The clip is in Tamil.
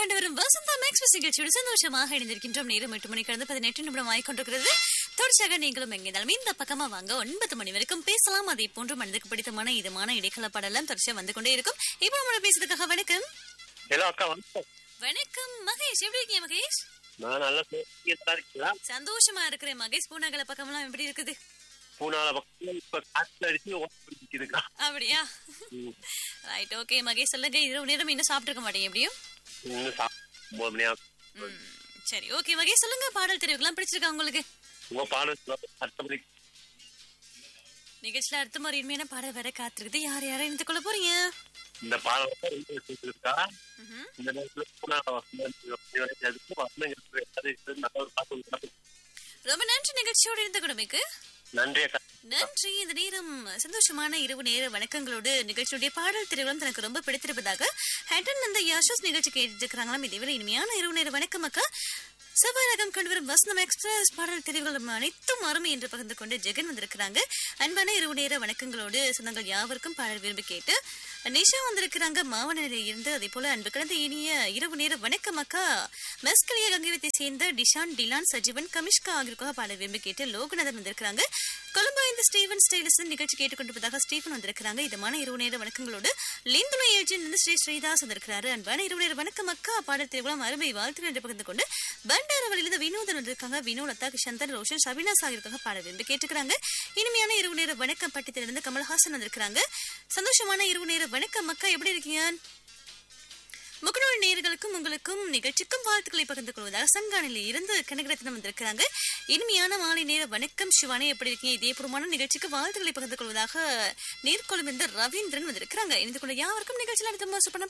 கண்டு வரும் வசந்தா மேக்ஸ் நிகழ்ச்சியோடு சந்தோஷமாக இணைந்திருக்கின்றோம் நேரம் எட்டு மணி கடந்து பதினெட்டு நிமிடம் ஆகிக்கொண்டிருக்கிறது தொடர்ச்சியாக நீங்களும் எங்கிருந்தாலும் இந்த பக்கமா வாங்க ஒன்பது மணி வரைக்கும் பேசலாம் அதே போன்று மனதுக்கு பிடித்தமான இதமான இடைக்கால பாடலாம் தொடர்ச்சியா வந்து கொண்டே இருக்கும் இப்போ நம்மளோட பேசுறதுக்காக வணக்கம் ஹலோ அக்கா வணக்கம் வணக்கம் மகேஷ் எப்படி இருக்கீங்க மகேஷ் நான் நல்லா சோசியலா இருக்கீங்களா சந்தோஷமா இருக்கிறேன் மகேஷ் பூனாகல பக்கம்லாம் எப்படி இருக்குது பூனால பக்கம் இப்ப காத்துல அடிச்சு ஓடிருக்கா அப்படியா ரைட் ஓகே மகேஷ் சொல்லுங்க இரவு நேரம் இன்னும் சாப்பிட்டுருக்க மாட்டீங்க எப்படியும் இன்னும் சாப்பிட்டு ஒன்பது மணி ஆகும் ம், சரி ஓகே மகேஷ் சொல்லுங்க பாடல் தெரிவுக்கெல்லாம் பிடிச்சிருக்கா உங்களுக்கு உங்க பாடம் அர்த்தப்படி நிகழ்ச்சியில அடுத்த மாதிரி இனிமையான பாடல் வர காத்திருக்குது யார் யாரை இணைந்து கொள்ள போறீங்க இந்த பாடம் இருக்கா ம்ஹும். இந்த நேரத்துல பூனா வசந்தம் வசந்தங்களுக்கு நல்ல ஒரு பாட்டு கொடுத்தா. ரொம்ப நன்றி நிகழ்ச்சியோடு இருந்த குடும்பக்கு நன்றி அக்கா நன்றி இந்த நேரம் சந்தோஷமான இரவு நேர வணக்கங்களோடு நிகழ்ச்சியுடைய பாடல் திருவிழம் தனக்கு ரொம்ப பிடித்திருப்பதாக ஹேட்டன் அந்த யாஷஸ் நிகழ்ச்சி கேட்டு இருக்கிறாங்களாம் இதே இனிமையான இரவு நேர வணக்கம் அக்கா செவ்வாய் ரகம் கொண்டு வரும் வசந்தம் எக்ஸ்பிரஸ் பாடல் தெரிவுகள் அனைத்தும் அருமை என்று பகிர்ந்து கொண்டு ஜெகன் வந்திருக்கிறாங்க அன்பான இரவு நேர வணக்கங்களோடு சொந்தங்கள் யாவருக்கும் பாடல் விரும்பி கேட்டு நிஷா வந்திருக்கிறாங்க மாவனில இருந்து அதே போல அன்பு கடந்த இனிய இரவு நேர வணக்கம் அக்கா மெஸ்கலிய கங்கீரத்தை சேர்ந்த டிஷான் டிலான் சஜீவன் கமிஷ்கா ஆகியோருக்காக பாடல் விரும்பி கேட்டு லோகநாதன் வந்திருக்கிறாங்க கொழும்பு இந்த ஸ்டீவன் ஸ்டைலிஸ் நிகழ்ச்சி கேட்டுக்கொண்டிருப்பதாக ஸ்டீஃபன் வந்திருக்கிறாங்க இதமான இரவு நேர வணக்கங்களோடு லிந்துல ஏஜென்ட் இருந்து ஸ்ரீ ஸ்ரீதாஸ் வந்திருக்கிறாரு அன்பான இரவு நேர வணக்கம் அக்கா பாடல் திருவிழா அருமை வாழ்த்துக்கள் என்று பகிர்ந்து கொண்டு பண்டாரவழியிலிருந்து வினோதன் வந்திருக்காங்க வினோத் லதா கிஷந்தன் ரோஷன் ஷபினாஸ் ஆகியிருக்காங்க பாடல் விரும்பி கேட்டுக்கிறாங்க இனிமையான இரவு நேர வணக்கம் பட்டியலிருந்து கமல்ஹாசன் வந்திருக்கிறாங்க சந்தோஷமான இரவு நேர வணக்கம் அக்கா எப்படி இருக்கீங்க முகநூல் நேயர்களுக்கும் உங்களுக்கும் நிகழ்ச்சிக்கும் வாழ்த்துக்களை பகிர்ந்து கொள்வதாக சங்கானில் இருந்து கனகரத்னம் வந்திருக்கிறாங்க இனிமையான மாலை நேர வணக்கம் சிவானி எப்படி இருக்கீங்க இதேபூர்வமான நிகழ்ச்சிக்கு வாழ்த்துக்களை பகிர்ந்து கொள்வதாக நீர்கொழுமிருந்த ரவீந்திரன் வந்திருக்கிறாங்க இணைந்து கொள்ள யாருக்கும் நிகழ்ச்சியில் அடுத்த மாசம் பண்ண